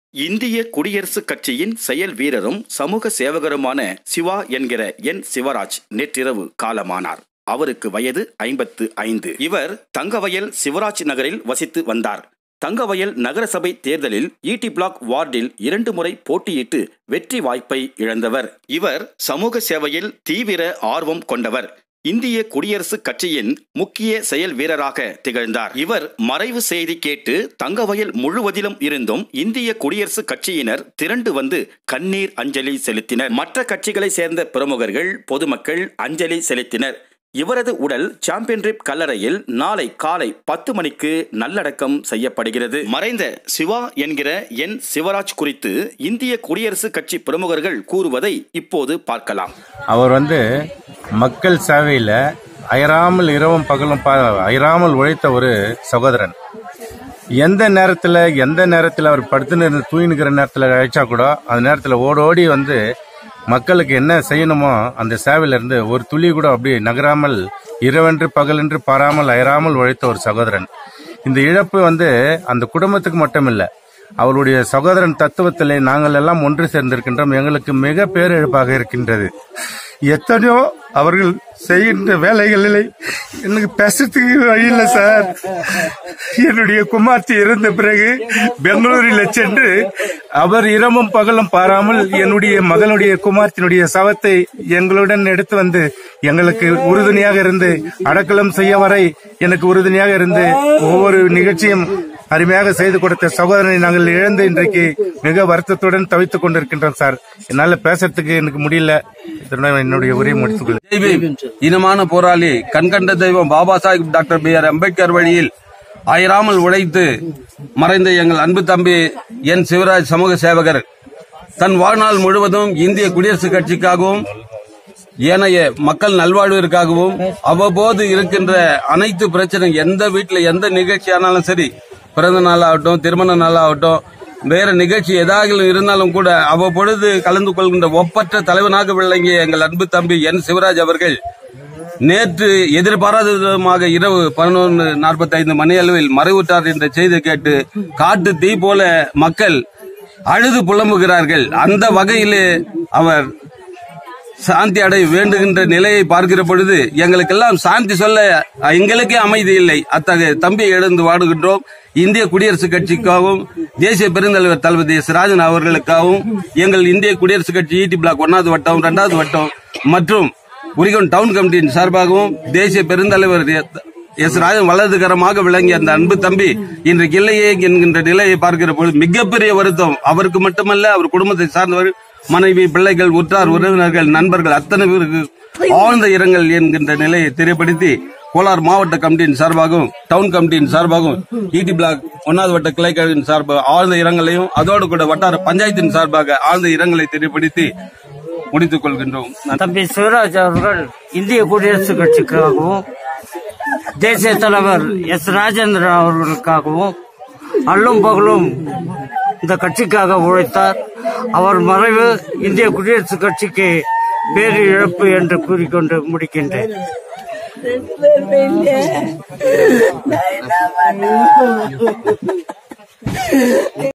இந்திய குடியரசுக் கட்சியின் செயல் வீரரும் சமூக சேவகருமான சிவா என்கிற என் சிவராஜ் நேற்றிரவு காலமானார் அவருக்கு வயது ஐம்பத்து ஐந்து இவர் தங்கவயல் சிவராஜ் நகரில் வசித்து வந்தார் தங்கவயல் நகரசபை தேர்தலில் ஈட்டி பிளாக் வார்டில் இரண்டு முறை போட்டியிட்டு வெற்றி வாய்ப்பை இழந்தவர் இவர் சமூக சேவையில் தீவிர ஆர்வம் கொண்டவர் இந்திய குடியரசுக் கட்சியின் முக்கிய செயல் வீரராக திகழ்ந்தார் இவர் மறைவு செய்தி கேட்டு தங்கவயல் முழுவதிலும் இருந்தும் இந்திய குடியரசுக் கட்சியினர் திரண்டு வந்து கண்ணீர் அஞ்சலி செலுத்தினர் மற்ற கட்சிகளை சேர்ந்த பிரமுகர்கள் பொதுமக்கள் அஞ்சலி செலுத்தினர் இவரது உடல் சாம்பியன்ஷிப் கல்லறையில் நாளை காலை பத்து மணிக்கு நல்லடக்கம் செய்யப்படுகிறது மறைந்த சிவா என்கிற என் சிவராஜ் குறித்து இந்திய குடியரசுக் கட்சி பிரமுகர்கள் கூறுவதை இப்போது பார்க்கலாம் அவர் வந்து மக்கள் சேவையில் அயராமல் இரவும் பகலும் பா- அயராமல் உழைத்த ஒரு சகோதரன் எந்த நேரத்தில் எந்த நேரத்தில் அவர் படுத்துன்னு இருந்து தூங்கினுக்கிற நேரத்தில் அழைச்சா கூட அந்த நேரத்தில் ஓடோடி வந்து மக்களுக்கு என்ன செய்யணுமோ அந்த சேவையில இருந்து ஒரு துளி கூட அப்படி நகராமல் இரவென்று பகலென்று பாராமல் அயராமல் உழைத்த ஒரு சகோதரன் இந்த இழப்பு வந்து அந்த குடும்பத்துக்கு மட்டும் இல்லை அவருடைய சகோதரன் தத்துவத்திலே நாங்கள் எல்லாம் ஒன்று சேர்ந்திருக்கின்றோம் எங்களுக்கு மிக பேரிழப்பாக இருக்கின்றது எத்தனையோ அவர்கள் செய்கின்ற வேலைகளில் எனக்கு பேசுறதுக்கு வழி இல்லை சார் என்னுடைய குமார்த்தி இறந்த பிறகு பெங்களூரில் சென்று அவர் இரவும் பகலும் பாராமல் என்னுடைய மகளுடைய குமார்த்தினுடைய சவத்தை எங்களுடன் எடுத்து வந்து எங்களுக்கு உறுதுணையாக இருந்து அடக்கலம் செய்ய வரை எனக்கு உறுதுணையாக இருந்து ஒவ்வொரு நிகழ்ச்சியும் அருமையாக செய்து கொடுத்த சகோதரனை நாங்கள் இழந்து இன்றைக்கு மிக வருத்தத்துடன் தவித்துக் கொண்டிருக்கின்றோம் சார் என்னால பேசுறதுக்கு எனக்கு முடியல இதனுடன் என்னுடைய உரையை முடித்துக் கொள்கிறேன். ஜெய் பீம். இனமான போராளி கண்கண்ட தெய்வம் Baba Saheb doctor B R Ambedkar வழியில் அயராமல் உழைத்து மறைந்த எங்கள் அன்பு தம்பி என் சிவராஜ் சமூக சேவகர் தன் வாழ்நாள் முழுவதும் இந்திய குடியரசுக் கட்சிக்காகவும் ஏனைய மக்கள் நல்வாழ்விற்காகவும் அவ்வப்போது இருக்கின்ற அனைத்து பிரச்சனை எந்த வீட்டில் எந்த நிகழ்ச்சி ஆனாலும் சரி பிறந்த நாள் ஆகட்டும் திருமண நாள் ஆகட்டும் வேற நிகழ்ச்சி ஏதாவது இருந்தாலும் கூட அவ்வப்பொழுது கலந்து கொள்கின்ற ஒப்பற்ற தலைவனாக விளங்கிய எங்கள் அன்பு தம்பி என் சிவராஜ் அவர்கள் நேற்று எதிர்பாராத விதமாக இரவு பதினொன்று நாற்பத்தைந்து மணி அளவில் மறைவுற்றார் என்ற செய்தி கேட்டு காட்டு தீ போல மக்கள் அழுது புலம்புகிறார்கள் அந்த வகையிலே அவர் சாந்தி அடைய வேண்டுகின்ற நிலையை பார்க்கிற பொழுது எங்களுக்கெல்லாம் சாந்தி சொல்ல எங்களுக்கே அமைதி இல்லை அத்தகைய தம்பியை இழந்து வாடுகின்றோம் இந்திய குடியரசுக் கட்சிக்காகவும் தேசிய பெருந்தலைவர் தளபதி எஸ் ராஜன் அவர்களுக்காகவும் எங்கள் இந்திய குடியரசுக் கட்சி ஈடி பிளாக் ஒன்னாவது வட்டம் இரண்டாவது வட்டம் மற்றும் உரிகோன் டவுன் கமிட்டியின் சார்பாகவும் தேசிய பெருந்தலைவர் எஸ் ராஜன் வலதுகரமாக விளங்கிய அந்த அன்பு தம்பி இன்றைக்கு இல்லையே என்கின்ற நிலையை பார்க்கிற பொழுது மிகப்பெரிய வருத்தம் அவருக்கு மட்டுமல்ல அவர் குடும்பத்தை சார்ந்தவர் மனைவி பிள்ளைகள் உற்றார் உறவினர்கள் நண்பர்கள் அத்தனை பேருக்கு ஆழ்ந்த இரங்கல் என்கின்ற நிலையை தெரியப்படுத்தி கோலார் மாவட்ட கமிட்டியின் சார்பாகவும் டவுன் கமிட்டியின் சார்பாகவும் ஈடி பிளாக் ஒன்னாவது வட்ட கிளைக்கழகின் சார்பாக ஆழ்ந்த இரங்கலையும் அதோடு கூட வட்டார பஞ்சாயத்தின் சார்பாக ஆழ்ந்த இரங்கலை தெரியப்படுத்தி முடித்துக் கொள்கின்றோம் தம்பி சிவராஜ் அவர்கள் இந்திய குடியரசுக் கட்சிக்காகவும் தேசிய தலைவர் எஸ் ராஜேந்திரன் அவர்களுக்காகவும் அல்லும் பகலும் இந்த கட்சிக்காக உழைத்தார் அவர் மறைவு இந்திய குடியரசுக் கட்சிக்கு பேரு இழப்பு என்று கூறிக்கொண்டு முடிக்கின்றேன் நான் என்ன பண்ணுவேன்